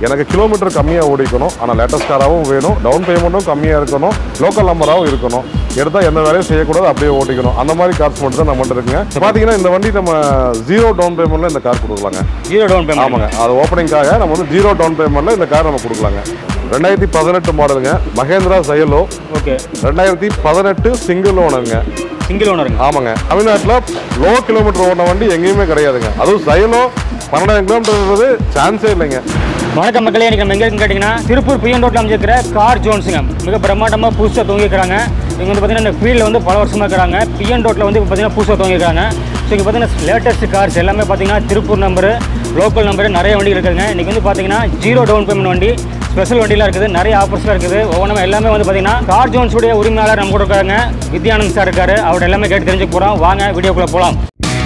எனக்கு கிலோமீட்டர் கம்மியாக ஓடிக்கணும் ஆனால் லேட்டஸ்ட் காராகவும் வேணும் டவுன் பேமெண்ட்டும் கம்மியாக இருக்கணும் லோக்கல் நம்பராகவும் இருக்கணும் எடுத்தால் எந்த வேலையும் செய்யக்கூடாது அப்படியே ஓட்டிக்கணும் அந்த மாதிரி கார்ஸ் மட்டும் தான் நம்மகிட்ட இருக்குங்க பார்த்தீங்கன்னா இந்த வண்டி நம்ம ஜீரோ டவுன் பேமெண்ட்டில் இந்த கார் கொடுக்கலாங்க ஜீரோ டவுன் பேமெண்ட் ஆமாங்க அது ஓப்பனிங்காக நம்ம வந்து ஜீரோ டவுன் பேமெண்ட்டில் இந்த கார் நம்ம கொடுக்கலாங்க ரெண்டாயிரத்தி பதினெட்டு மாடலுங்க மகேந்திரா சைலோ ஓகே ரெண்டாயிரத்தி பதினெட்டு சிங்கிள் ஓனருங்க சிங்கிள் ஓனருங்க ஆமாங்க தமிழ்நாட்டில் லோ கிலோமீட்டர் ஓடின வண்டி எங்கேயுமே கிடையாதுங்க அதுவும் சைலோ பன்னெண்டாயிரம் கிலோமீட்டர்ன்றது சான்ஸே இல்லைங்க வணக்கம் மக்களே இன்னைக்கு நம்ம எங்க இருக்குன்னு கேட்டிங்கன்னா திருப்பூர் பிஎன் ரோட்டில் அமைச்சிருக்கிற கார் ஜோன்ஸுங்க மிக பிரம்மாண்டமாக புதுசாக தூங்கிக்கிறாங்க இவங்க வந்து பார்த்தீங்கன்னா இந்த ஃபீல்டில் வந்து பல வருஷமாக இருக்கிறாங்க பிஎன் ரோட்டில் வந்து இப்போ பார்த்தீங்கன்னா புதுசாக தூங்கிக்கிறாங்க ஸோ இங்கே பார்த்தீங்கன்னா லேட்டஸ்ட் கார்ஸ் எல்லாமே பார்த்தீங்கன்னா திருப்பூர் நம்பரு லோக்கல் நம்பரு நிறைய வண்டி இருக்குதுங்க இன்றைக்கி வந்து பார்த்தீங்கன்னா ஜீரோ டவுன் பேமெண்ட் வண்டி ஸ்பெஷல் வண்டிலாம் இருக்குது நிறைய ஆஃபர்ஸ்லாம் இருக்குது ஒவ்வொன்றும் எல்லாமே வந்து பார்த்தீங்கன்னா கார் ஜோன்ஸுடைய உரிமையாளர் நம்ம கூட இருக்காங்க வித்யானந்த் சார் இருக்காரு அவரோட எல்லாமே கேட்டு தெரிஞ்சுக்க போகிறோம் வாங்க வீடியோக்குள்ளே போகலாம்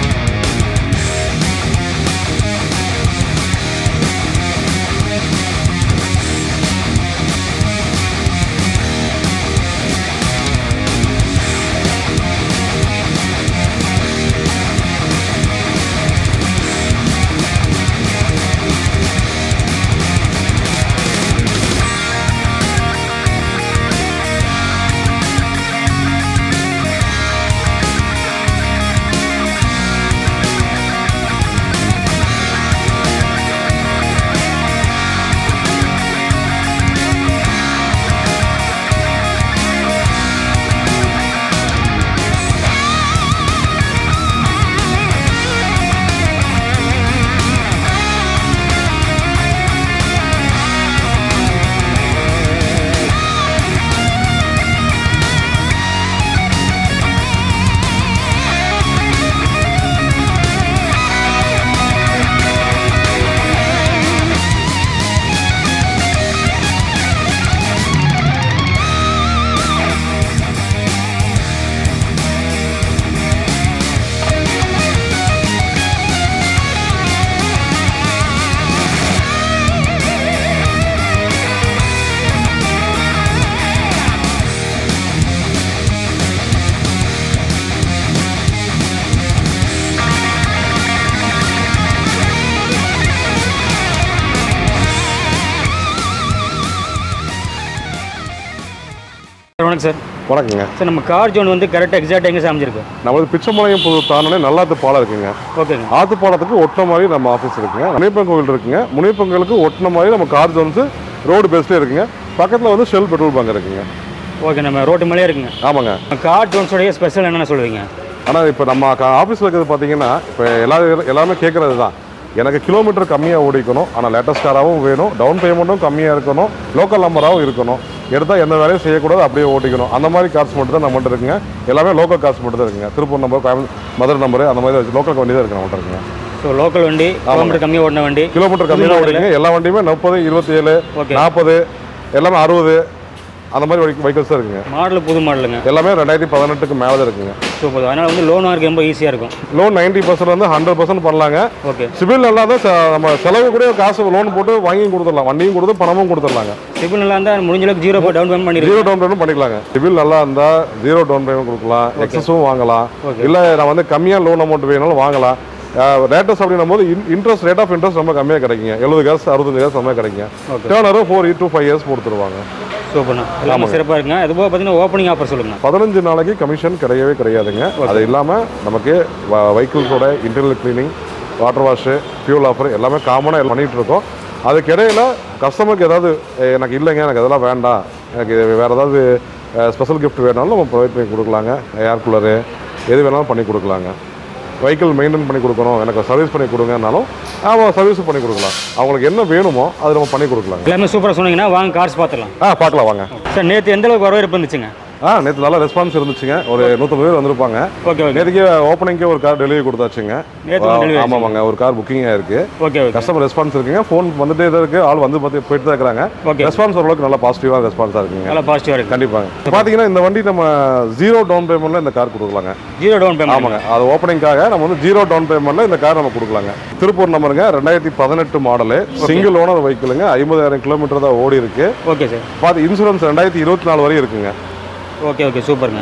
வணக்கம் சார் வணக்கங்க சார் நம்ம கார் ஜோன் வந்து கரெக்டாக எக்ஸாக்ட் எங்கே சார் அமைஞ்சிருக்கு நம்ம வந்து பிச்சமலையம் புது தானே நல்லாத்து பாலம் இருக்குங்க ஓகேங்க ஆத்து பாலத்துக்கு ஒட்டின மாதிரி நம்ம ஆஃபீஸ் இருக்குங்க முனியப்பன் கோவில் இருக்குங்க முனியப்பன் கோவிலுக்கு ஒட்டின மாதிரி நம்ம கார் ஜோன்ஸ் ரோடு பேஸ்லேயே இருக்குங்க பக்கத்தில் வந்து ஷெல் பெட்ரோல் பங்க் இருக்குங்க ஓகே நம்ம ரோட்டு மேலே இருக்குங்க ஆமாங்க கார் ஜோன்ஸோடைய ஸ்பெஷல் என்னென்ன சொல்லுவீங்க ஆனால் இப்போ நம்ம ஆஃபீஸில் இருக்கிறது பார்த்தீங்கன்னா இப்போ எல்லா எல்லாமே கேட்குறது தான் எனக்கு கிலோமீட்டர் கம்மியாக ஓடிக்கணும் ஆனால் லேட்டஸ்ட் காராகவும் வேணும் டவுன் பேமெண்ட்டும் கம்மியாக இருக்கணும் லோக்கல் நம்பராகவும் இருக்கணும் எடுத்தால் எந்த வேலையும் செய்யக்கூடாது அப்படியே ஓட்டிக்கணும் அந்த மாதிரி கார்ஸ் மட்டும் தான் நம்மகிட்ட இருக்குங்க எல்லாமே லோக்கல் கார்ஸ் மட்டும் தான் இருக்குங்க திருப்பூர் நம்பர் கோயம்பு மதுரை நம்பர் அந்த மாதிரி லோக்கல் வண்டி தான் இருக்கு நம்மகிட்ட இருக்குங்க ஸோ லோக்கல் வண்டி கிலோமீட்டர் கம்மியாக ஓடின வண்டி கிலோமீட்டர் கம்மியாக ஓடிங்க எல்லா வண்டியுமே முப்பது இருபத்தி ஏழு Okay. நாற்பது எல்லாமே அறுபது அந்த மாதிரி வெஹிக்கல்ஸ் தான் இருக்குங்க மாடல் புது மாடலுங்க எல்லாமே ரெண்டாயிரத்தி பதினெட்டுக்கு மேலே தான் இருக்குங்க சூப்பர் அதனால் வந்து லோன் வாங்க ரொம்ப ஈஸியாக இருக்கும் லோன் நைன்ட்டி பர்சன்ட் வந்து ஹண்ட்ரட் பர்சன்ட் பண்ணலாங்க ஓகே சிபில் நல்லா தான் ச- நம்ம செலவு கூட காசு லோன் போட்டு வாங்கியும் கொடுத்துடலாம் வண்டியும் கொடுத்து பணமும் கொடுத்துடலாங்க சிபில் நல்லா இருந்தால் முடிஞ்ச அளவுக்கு ஜீரோ டவுன் பேமெண்ட் பண்ணிடுங்க ஜீரோ டவுன் பேமெண்ட் பண்ணிக்கலாங்க சிபில் நல்லா இருந்தால் ஜீரோ டவுன் பேமெண்ட் கொடுக்கலாம் எக்ஸஸும் வாங்கலாம் Okay. இல்லை நான் வந்து கம்மியாக லோன் அமௌண்ட் வேணாலும் வாங்கலாம் ரேட்டஸ் அப்படின்னும் போது இன்ட்ரெஸ்ட் ரேட் ஆஃப் இன்ட்ரெஸ்ட் ரொம்ப கம்மியாக கிடைக்குங்க எழுபது காசு அறுபத்தஞ்சு காசு ரொம்ப கிடைக்குங்க Okay. டேர்னரும் ஃபோர் டு ஃபைவ் இயர்ஸ் கொடுத்துருவாங்க சூப்பர்ண்ணா எல்லாமே சிறப்பாக இருக்குங்க அது போக பார்த்தீங்கன்னா ஓப்பனிங் ஆஃபர் சொல்லுங்கண்ணா பதினஞ்சு நாளைக்கு கமிஷன் கிடையவே கிடையாதுங்க அது இல்லாமல் நமக்கு வெஹிக்கிள்ஸோட internal cleaning water wash fuel offer எல்லாமே காமனாக பண்ணிகிட்டு இருக்கோம் அதுக்கு இடையில கஸ்டமருக்கு ஏதாவது "ஏய், எனக்கு இல்லைங்க எனக்கு அதெல்லாம் வேண்டாம் எனக்கு வேறு ஏதாவது ஸ்பெஷல் gift வேணாலும் நம்ம ப்ரொவைட் பண்ணி கொடுக்கலாங்க ஏர் கூலரு எது வேணாலும் பண்ணி கொடுக்கலாங்க வெஹிக்கிள் மெயின்டைன் பண்ணி கொடுக்கணும் எனக்கு சர்வீஸ் பண்ணி கொடுங்கனாலும் அவன் சர்வீஸ் பண்ணி கொடுக்கலாம் அவங்களுக்கு என்ன வேணுமோ அது நம்ம பண்ணி கொடுக்கலாங்க எல்லாமே சூப்பராக சொன்னீங்கன்னா வாங்க கார்ஸ் பார்த்துடலாம் ஆ பார்க்கலாம் வாங்க சார் நேற்று எந்த அளவுக்கு வரவேற்பு இருந்துச்சுங்க ஆ நேற்று நல்ல ரெஸ்பான்ஸ் இருந்துச்சுங்க ஒரு நூற்றம்பது பேர் வந்திருப்பாங்க ஓகே ஓகே நேற்றுக்கு ஓப்பனிங்கே ஒரு கார் டெலிவரி கொடுத்தாச்சுங்க நேத்து வந்து delivery ஆமாங்க ஒரு கார் புக்கிங் ஆயிருக்கு ஓகே ஓகே கஸ்டமர் ரெஸ்பான்ஸ் இருக்குங்க ஃபோன் வந்துட்டே தான் இருக்கு ஆள் வந்து பார்த்து போயிட்டு தான் இருக்கிறாங்க Okay. ரெஸ்பான்ஸ் ஓரளவுக்கு நல்லா பாசிட்டிவாக ரெஸ்பான்ஸாக இருக்குங்க நல்லா பாசிட்டிவாக இருக்கு கண்டிப்பாங்க பார்த்தீங்கன்னா இந்த வண்டி நம்ம ஜீரோ டவுன் பேமெண்ட்ல இந்த கார் கொடுக்கலாங்க ஜீரோ டவுன் பேமெண்ட் ஆமாங்க அது ஓப்பனிங்காக நம்ம வந்து ஜீரோ டவுன் பேமெண்ட்ல இந்த கார் நம்ம கொடுக்கலாங்க திருப்பூர் நம்பருங்க ரெண்டாயிரத்தி பதினெட்டு மாடலு சிங்கிள் ஓனர் வெஹிக்கிளுங்க ஐம்பதாயிரம் கிலோமீட்டர் தான் ஓடி இருக்கு ஓகே சார் பார்த்து இன்சூரன்ஸ் ரெண்டாயிரத்தி இருபத்தி நாலு வரையும் இருக்குங்க ஓகே ஓகே சூப்பருங்க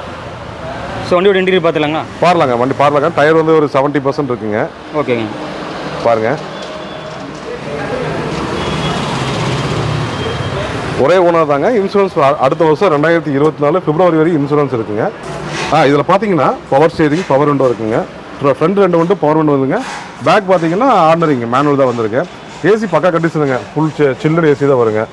ஸோ வண்டியோட இன்டீரியர் பார்த்துலாங்க பாரலாங்க வண்டி பாரலாங்க டயர் வந்து ஒரு செவன்ட்டி பர்சன்ட் இருக்குங்க ஓகேங்க பாருங்க ஒரே ஓனர் தாங்க இன்சூரன்ஸ் அ- அடுத்த வருஷம் ரெண்டாயிரத்தி இருபத்தி நாலு பிப்ரவரி வரைக்கும் இன்சூரன்ஸ் இருக்குங்க ஆ இதில் பார்த்தீங்கன்னா பவர் ஸ்டேரிங் பவர் விண்டோ இருக்குங்க ஃப்ரண்ட் ரெண்டு வந்து பவர் விண்டோ வந்துங்க பேக் பார்த்தீங்கன்னா ஆர்டினரிங்க மேனுவல் தான் வந்திருக்கு ஏசி பக்கா கண்டிஷனுங்க ஃபுல் சில்லுன்னு ஏசி தான் வருங்க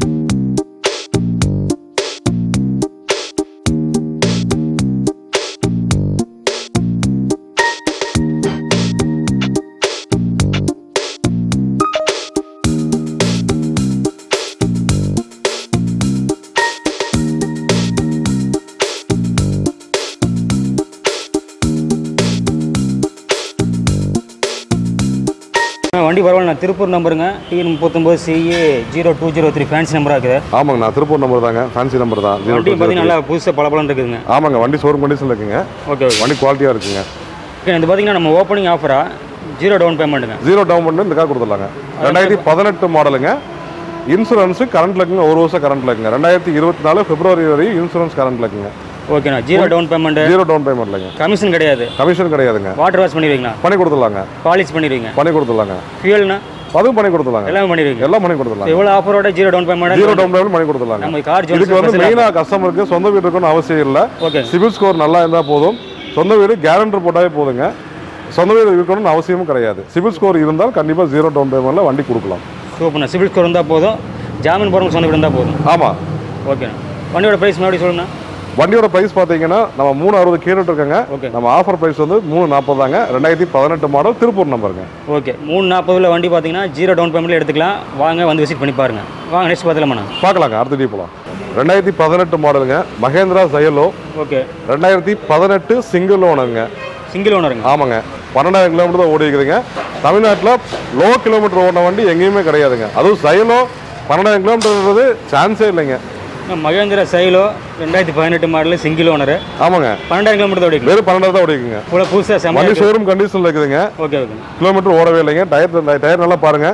ஆ, வண்டி பரவாயில்ல திருப்பூர் நம்பருங்க டிஎன் முப்பத்தொம்போது CA zero two zero three fancy நம்பராக இருக்குது ஆமாங்க நான் திருப்பூர் நம்பர் தாங்க ஃபேன்சி நம்பர் தான் ஜீரோ வண்டி பார்த்தீங்கன்னா நல்லா புதுசாக பளபளன்னு இருக்குதுங்க ஆமாங்க வண்டி ஷோரூம் கண்டிஷனில் இருக்குங்க ஓகே ஓகே வண்டி குவாலிட்டியாக இருக்குங்க ஓகே இது பார்த்தீங்கன்னா நம்ம ஓப்பனிங் ஆஃபராக ஜீரோ டவுன் பேமெண்ட்டுங்க ஜீரோ டவுன் பண்ணி இந்த கார் கொடுத்துடலாங்க ரெண்டாயிரத்தி பதினெட்டு மாடலுங்க இன்சூரன்ஸு கரண்ட்ல இருக்குங்க ஒரு வருஷம் கரண்ட்ல இருக்குங்க ரெண்டாயிரத்தி இருபத்தி நாலு பிப்ரவரி வரையும் இன்சூரன்ஸ் கரண்ட்ல இருக்குங்க ஓகேண்ணா zero down payment zero down பேமெண்ட்லங்க கமிஷன் கிடையாது கமிஷன் கிடையாதுங்க வாட்டர் வாஷ் பண்ணிடுவீங்களா பண்ணி கொடுத்துடலாங்க பாலிஷ் பண்ணிடுவீங்க பண்ணி கொடுத்துடலாங்க ஃபியூல்னா அதுவும் பண்ணி கொடுத்துடலாங்க எல்லாமே பண்ணிடுவீங்க எல்லாம் பண்ணி கொடுத்துடலாங்க எவ்வளோ ஆஃபரோட zero down payment zero down payment பண்ணி கொடுத்துடலாங்க நம்ம கார் இதுக்கு வந்து ஜோன்ஸ் மெயினாக கஸ்டமருக்கு சொந்த வீடு இருக்குன்னு அவசியம் இல்லை ஓகே சிவில் ஸ்கோர் நல்லா இருந்தால் போதும் சொந்த வீடு கேரண்டர் போட்டாவே போதுங்க சொந்த வீடு இருக்கணும்னு அவசியமும் கிடையாது சிவில் ஸ்கோர் இருந்தால் கண்டிப்பாக ஜீரோ டவுன் பேமெண்ட்டில் வண்டி கொடுக்கலாம் சூப்பர்ண்ணா சிபில் ஸ்கோர் இருந்தால் போதும் ஜாமீன் போகிறவங்க சொந்த வீடு இருந்தால் போதும் ஆமாம் ஓகேண்ணா வண்டியோட ப்ரைஸ் மறுபடியும் சொல்லுங்கண்ணா வண்டியோட ப்ரைஸ் பார்த்தீங்கன்னா நம்ம மூணு அறுபது கேட்டுட்டு இருக்கங்க ஓகே நம்ம ஆஃபர் ப்ரைஸ் வந்து மூணு நாற்பது தாங்க ரெண்டாயிரத்தி பதினெட்டு மாடல் திருப்பூர் நம்பருங்க ஓகே மூணு நாற்பதுல வண்டி பார்த்தீங்கன்னா ஜீரோ டவுன் பேமெண்ட்டில் எடுத்துக்கலாம் வாங்க வந்து விசிட் பண்ணி பாருங்க வாங்க நெக்ஸ்ட் பார்த்துலாமாண்ணா பார்க்கலாங்க அடுத்த டீ போகலாம் ரெண்டாயிரத்தி பதினெட்டு மாடலுங்க மகேந்திரா ஜயலோ ஓகே ரெண்டாயிரத்தி பதினெட்டு சிங்கிள் ஓனருங்க சிங்கிள் ஓனருங்க ஆமாங்க பன்னெண்டாயிரம் கிலோமீட்டர் தான் ஓடி இருக்குதுங்க தமிழ்நாட்டில் லோ கிலோமீட்டர் ஓடின வண்டி எங்கேயுமே கிடையாதுங்க அதுவும் ஜயலோ பன்னெண்டாயிரம் கிலோமீட்டர்ன்றது சான்ஸே இல்லைங்க மகேந்திரா சைலோ ரெண்டாயிரத்தி பதினெட்டு மாடல் சிங்கிள் ஓனர் ஆமாங்க பன்னெண்டாயிரம் கிலோமீட்டர் ஓடிக்கலாம் வெறும் பன்னெண்டாயிரம் தான் ஓடி இருக்குங்க இவ்வளோ புதுசாக செம்ம வண்டி ஷோரூம் கண்டிஷனில் இருக்குதுங்க ஓகே ஓகே கிலோமீட்டர் ஓடவே இல்லைங்க டயர் டயர் நல்லா பாருங்க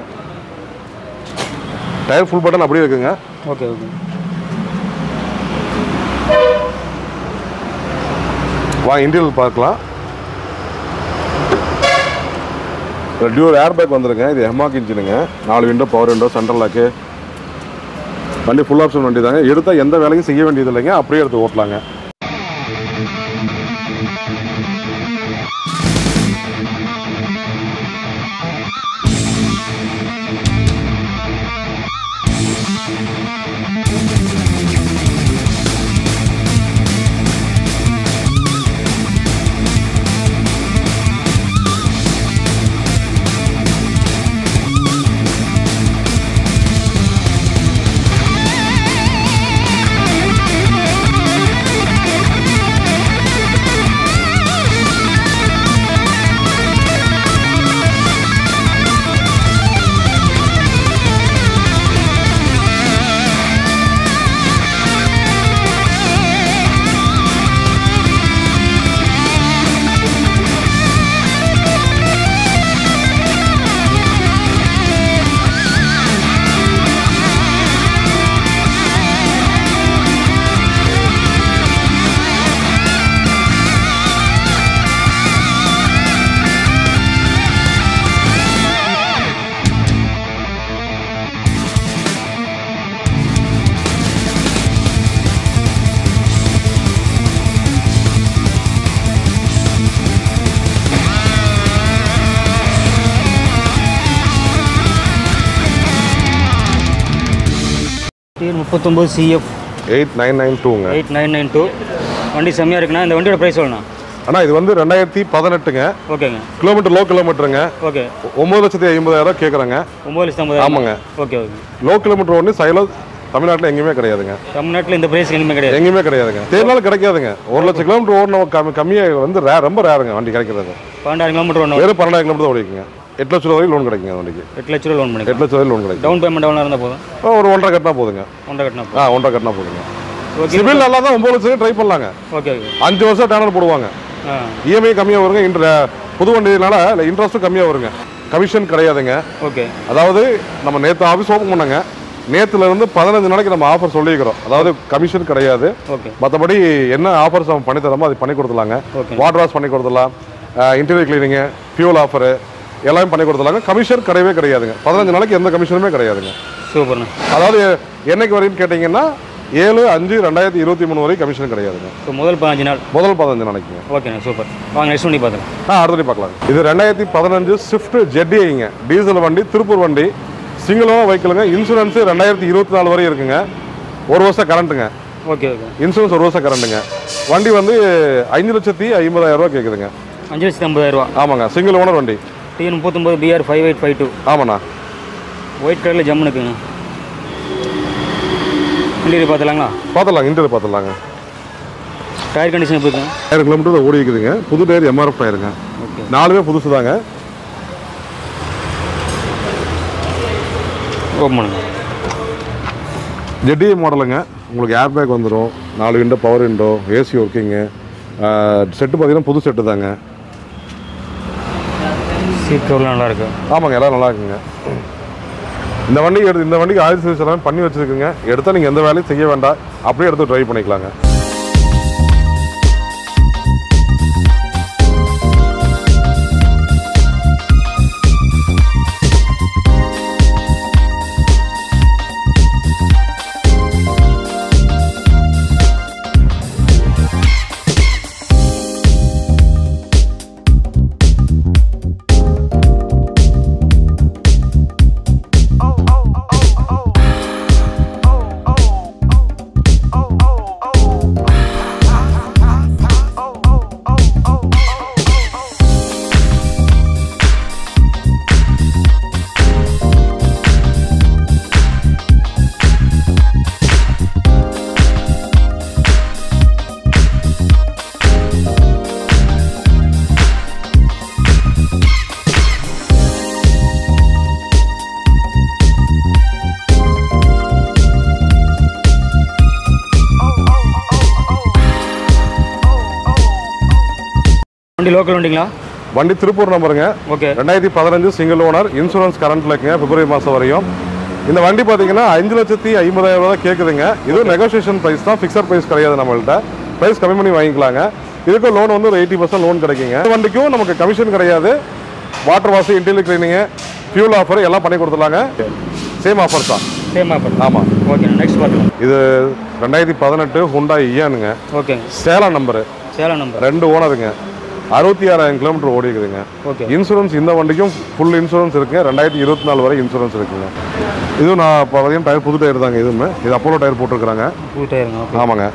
டயர் ஃபுல் பட்டன் அப்படியே இருக்குங்க ஓகே ஓகே வா இன்டீரியல் பார்க்கலாம் டியூர் ஏர் பேக் வந்துருங்க இது ஹெமாக் இன்ஜினுங்க நாலு window power window central lock வண்டி ஃபுல் ஆப்ஷன் வண்டி தாங்க எடுத்தால் எந்த வேலையும் செய்ய வேண்டியது இல்லைங்க அப்படியே எடுத்து ஓட்டலாங்க டிஎன் முப்பத்தொம்போது சிஎஃப் எயிட் நைன் நைன் டூங்க எயிட் நைன் நைன் டூ வண்டி செம்மையாக இருக்குண்ணா இந்த வண்டியோட ப்ரைஸ் சொல்லணும் அண்ணா இது வந்து ரெண்டாயிரத்தி பதினெட்டுங்க ஓகேங்க கிலோமீட்டர் லோ கிலோமீட்டருங்க ஓகே ஒம்பது லட்சத்தி ஐம்பதாயிரம் கேட்குறாங்க ஒம்பது லட்சத்து ஐம்பதாயிரம் ஆமாங்க ஓகே ஓகே லோ கிலோமீட்டர் ஒன்று சைலோ தமிழ்நாட்டில் எங்கேயுமே கிடையாதுங்க தமிழ்நாட்டில் இந்த ப்ரைஸ் எங்கேயுமே கிடையாது எங்கேயுமே கிடையாதுங்க தேர்னாலும் கிடைக்காதுங்க ஒரு லட்சம் கிலோமீட்டர் ஓடின கம்மி கம்மியாக வந்து ரே ரொம்ப ரேருங்க வண்டி கிடைக்கிறது பன்னெண்டாயிரம் கிலோமீட்டர் ஒன்று வெறும் பன்னெண்டாயிரம் கிலோமீட்டர் ஓடிக்குங்க எட்டு லட்ச ரூபாய் லோன் கிடைக்குங்க அந்த வண்டிக்கு எட்டு லட்ச ரூபா லோன் பண்ணிக்கலாம் எட்டு லட்ச ரூபாய் லோன் கிடைக்கும் டவுன் பேமெண்ட் எவ்வளோ இருந்தால் போதும் ஆ, ஒரு ஒன்றரை கட்டினா போதுங்க ஒன்றரை கட்டினா ஆ ஒன்றரை கட்டினா போதுங்க ஓகே சிபில் நல்லா தான் ஒம்பது லட்சம் ட்ரை பண்ணலாங்க ஓகே ஓகே அஞ்சு வருஷம் டேனர் போடுவாங்க ஆ இஎம்ஐ கம்மியாக வருங்க இன்ட்ர புது வண்டினால இல்லை இன்ட்ரெஸ்ட்டும் கம்மியாக வருங்க கமிஷன் கிடையாதுங்க ஓகே அதாவது நம்ம நேற்று ஆஃபீஸ் ஓப்பன் பண்ணாங்க நேத்துல இருந்து பதினஞ்சு நாளைக்கு நம்ம ஆஃபர் சொல்லிக்கிறோம் அதாவது கமிஷன் கிடையாது ஓகே மற்றபடி என்ன ஆஃபர்ஸ் நம்ம பண்ணி தரமோ அது பண்ணி கொடுத்துலாங்க ஓகே வாட்டர் வாஷ் பண்ணி கொடுத்துடலாம் இன்டீரியர் கிளீனிங்கு ஃபியூல் ஆஃபரு எல்லாமே பண்ணி கொடுத்துலாங்க கமிஷன் கிடையவே கிடையாதுங்க பதினஞ்சு நாளைக்கு எந்த கமிஷனுமே கிடையாதுங்க சூப்பர்ண்ணா அதாவது என்னைக்கு வரையும் கேட்டிங்கன்னா ஏழு அஞ்சு ரெண்டாயிரத்தி இருபத்தி மூணு வரைக்கும் கமிஷன் கிடையாதுங்க ஸோ முதல் பதினஞ்சு நாள் முதல் பதினஞ்சு நாளைக்குங்க ஓகேண்ணா சூப்பர் வாங்க நெக்ஸ்ட் வண்டி பார்த்துக்கலாம் ஆ அடுத்தடி பார்க்கலாம் இது ரெண்டாயிரத்தி பதினஞ்சு ஸ்விஃப்ட் ஜெட்டிங்க டீசல் வண்டி திருப்பூர் வண்டி சிங்கிளான வெஹிக்கிளுங்க இன்சூரன்ஸ் ரெண்டாயிரத்தி இருபத்தி நாலு வரை இருக்குங்க ஒரு வருஷம் கரண்ட்டுங்க ஓகே ஓகே இன்சூரன்ஸ் ஒரு வருஷம் கரண்ட்டுங்க வண்டி வந்து அஞ்சு லட்சத்தி ஐம்பதாயிரம் ரூபா கேட்குதுங்க அஞ்சு லட்சத்தி ஐம்பதாயிரரூவா ஆமாங்க சிங்கிள் ஓனர் வண்டி டிஎன் முப்பத்தொம்பது PR five eight five two ஆமாண்ணா ஒயிட் கலரில் ஜம்முன்னு இருக்குங்க இன்டீரியர் பார்த்துலாங்களா பார்த்துடலாங்க இன்டர் பார்த்துடலாங்க டயர் கண்டிஷன் எப்படி இருக்குங்க ஆயிரம் கிலோமீட்டர் ஓடி இருக்குதுங்க புது டயர் எம்ஆர்எஃப் டயருங்க ஓகே நாலுமே புதுசு தாங்க ஓப்பன் பண்ணுங்க ஜெட்டி மாடலுங்க உங்களுக்கு ஏர் பேக் வந்துடும் நாலு window power window AC working set பார்த்தீங்கன்னா புது செட்டு தாங்க சீட் கவர்லாம் நல்லா இருக்கு ஆமாங்க எல்லாம் நல்லா இருக்குங்க இந்த வண்டிக்கு எடுத்து இந்த வண்டிக்கு ஆயில் சர்வீஸ் எல்லாமே பண்ணி வச்சிருக்குங்க எடுத்தால் நீங்கள் எந்த வேலையும் செய்ய வேண்டாம் அப்படியே எடுத்து ட்ரைவ் பண்ணிக்கலாங்க வண்டி லோக்கல் வண்டிங்களா வண்டி திருப்பூர் நம்பருங்க ஓகே ரெண்டாயிரத்தி பதினஞ்சு சிங்கிள் ஓனர் இன்சூரன்ஸ் கரண்ட்ல இருக்குங்க பிப்ரவரி மாதம் வரையும் இந்த வண்டி பார்த்தீங்கன்னா அஞ்சு லட்சத்தி ஐம்பதாயிரம் ரூபா தான் கேட்குதுங்க இது நெகோசியேஷன் ப்ரைஸ் தான் ஃபிக்ஸட் ப்ரைஸ் கிடையாது நம்மள்ட்ட ப்ரைஸ் கம்மி பண்ணி வாங்கிக்கலாங்க இதுக்கும் லோன் வந்து ஒரு எயிட்டி பர்சன்ட் லோன் கிடைக்குங்க இந்த வண்டிக்கும் நமக்கு கமிஷன் கிடையாது water wash interior cleaning fuel offer எல்லாம் பண்ணி கொடுத்துடலாங்க சேம் ஆஃபர் தான் சேம் ஆஃபர் ஆமாம் ஓகே நெக்ஸ்ட் பார்த்துக்கலாம் இது ரெண்டாயிரத்தி பதினெட்டு ஹுண்டா இயானுங்க ஓகேங்க சேலம் நம்பரு சேலம் நம்பர் ரெண்டு ஓனருங்க அறுபத்தி ஆறாயிரம் கிலோமீட்டர் ஓடி இருக்குதுங்க ஓகே இன்சூரன்ஸ் இந்த வண்டிக்கும் ஃபுல் இன்சூரன்ஸ் இருக்குங்க ரெண்டாயிரத்தி இருபத்தி நாலு வரை இன்சூரன்ஸ் இருக்குங்க இதுவும் நான் இப்போ பார்த்தீங்கன்னா டயர் புது டயர் தாங்க இதுவுமே இது அப்போலோ டயர் போட்டிருக்கிறாங்க புது டயருங்க ஓகே ஆமாங்க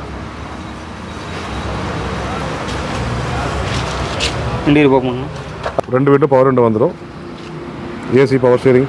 இன்டீரியர் ஓப்பன் பண்ணுங்க ரெண்டு வீட்டு பவர் ரெண்டு வந்துடும் ஏசி பவர் ஸ்டீரிங்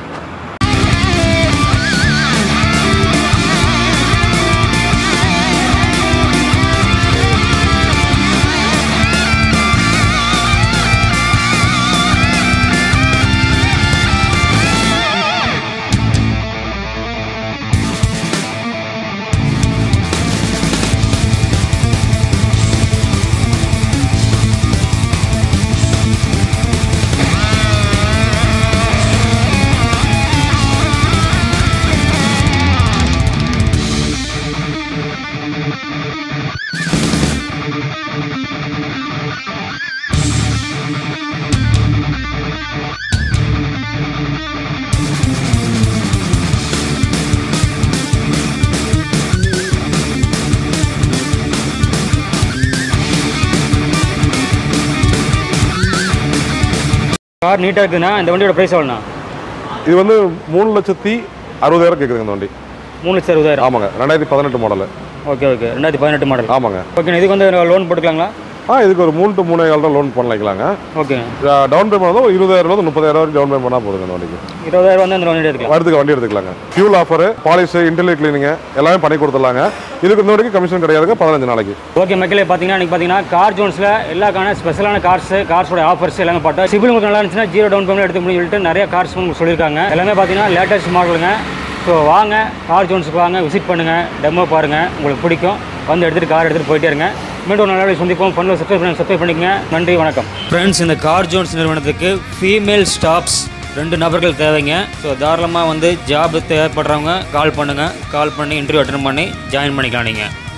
கார் நீட்டாக இருக்குதுண்ணா இந்த வண்டியோட ப்ரைஸ் எவ்வளோண்ணா இது வந்து மூணு லட்சத்தி அறுபதாயிரம் கேட்குதுங்க இந்த வண்டி மூணு லட்சம் அறுபதாயிரம் ஆமாங்க ரெண்டாயிரத்தி பதினெட்டு மாடலு ஓகே ஓகே ரெண்டாயிரத்தி பதினெட்டு மாடல் ஆமாங்க ஓகே இதுக்கு வந்து லோன் போட்டுக்கலாங்களா ஆ இதுக்கு ஒரு மூணு டு மூணு ஏழு லோன் பண்ணிக்கலாங்க ஓகேங்க டவுன் பேமெண்ட் வந்து ஒரு இருபதாயிரம் ரூபா முப்பதாயிரம் வரைக்கும் டவுன் பேமெண்ட் பண்ணால் போதுங்க இந்த வண்டிக்கு இருபதாயிரம் வந்து அந்த வண்டி எடுத்துக்கலாம் அடுத்துக்கு வண்டி எடுத்துக்கலாங்க fuel offer polish interior cleaning எல்லாமே பண்ணி கொடுத்துடலாங்க இதுக்கு இந்த வரைக்கும் கமிஷன் கிடையாதுங்க பதினஞ்சு நாளைக்கு ஓகே மக்களே பார்த்தீங்கன்னா இன்றைக்கி பார்த்தீங்கன்னா கார் ஜோன்ஸில் எல்லாக்கான ஸ்பெஷலான கார்ஸ் கார்ஸோட ஆஃபர்ஸ் எல்லாமே பார்த்தா சிபில் உங்களுக்கு நல்லா இருந்துச்சுன்னா ஜீரோ டவுன் பேமெண்ட் எடுத்து முடியும் சொல்லிட்டு நிறைய கார்ஸ் உங்களுக்கு சொல்லியிருக்காங்க எல்லாமே பார்த்தீங்கன்னா லேட்டஸ்ட் மாடலுங்க ஸோ வாங்க கார் ஜோன்ஸுக்கு வாங்க விசிட் பண்ணுங்கள் டெமோ பாருங்கள் உங்களுக்கு பிடிக்கும் வந்து எடுத்துகிட்டு கார் எடுத்துகிட்டு போயிட்டே இருங்க மீண்டும் ஒரு நல்ல சந்திப்போம் ஃபன்னில் சப்ஸ்கிரைப் பண்ணி சப்ஸ்கிரைப் பண்ணிக்கங்க நன்றி வணக்கம் ஃப்ரெண்ட்ஸ் இந்த கார் ஜோன்ஸ் நிறுவனத்துக்கு ஃபீமேல் ஸ்டாஃப்ஸ் ரெண்டு நபர்கள் தேவைங்க ஸோ தாராளமாக வந்து ஜாப் தேவைப்படுறவங்க கால் பண்ணுங்கள் கால் பண்ணி இன்டர்வியூ அட்டன் பண்ணி ஜாயின் பண்ணிக்கலாம் நீங்கள்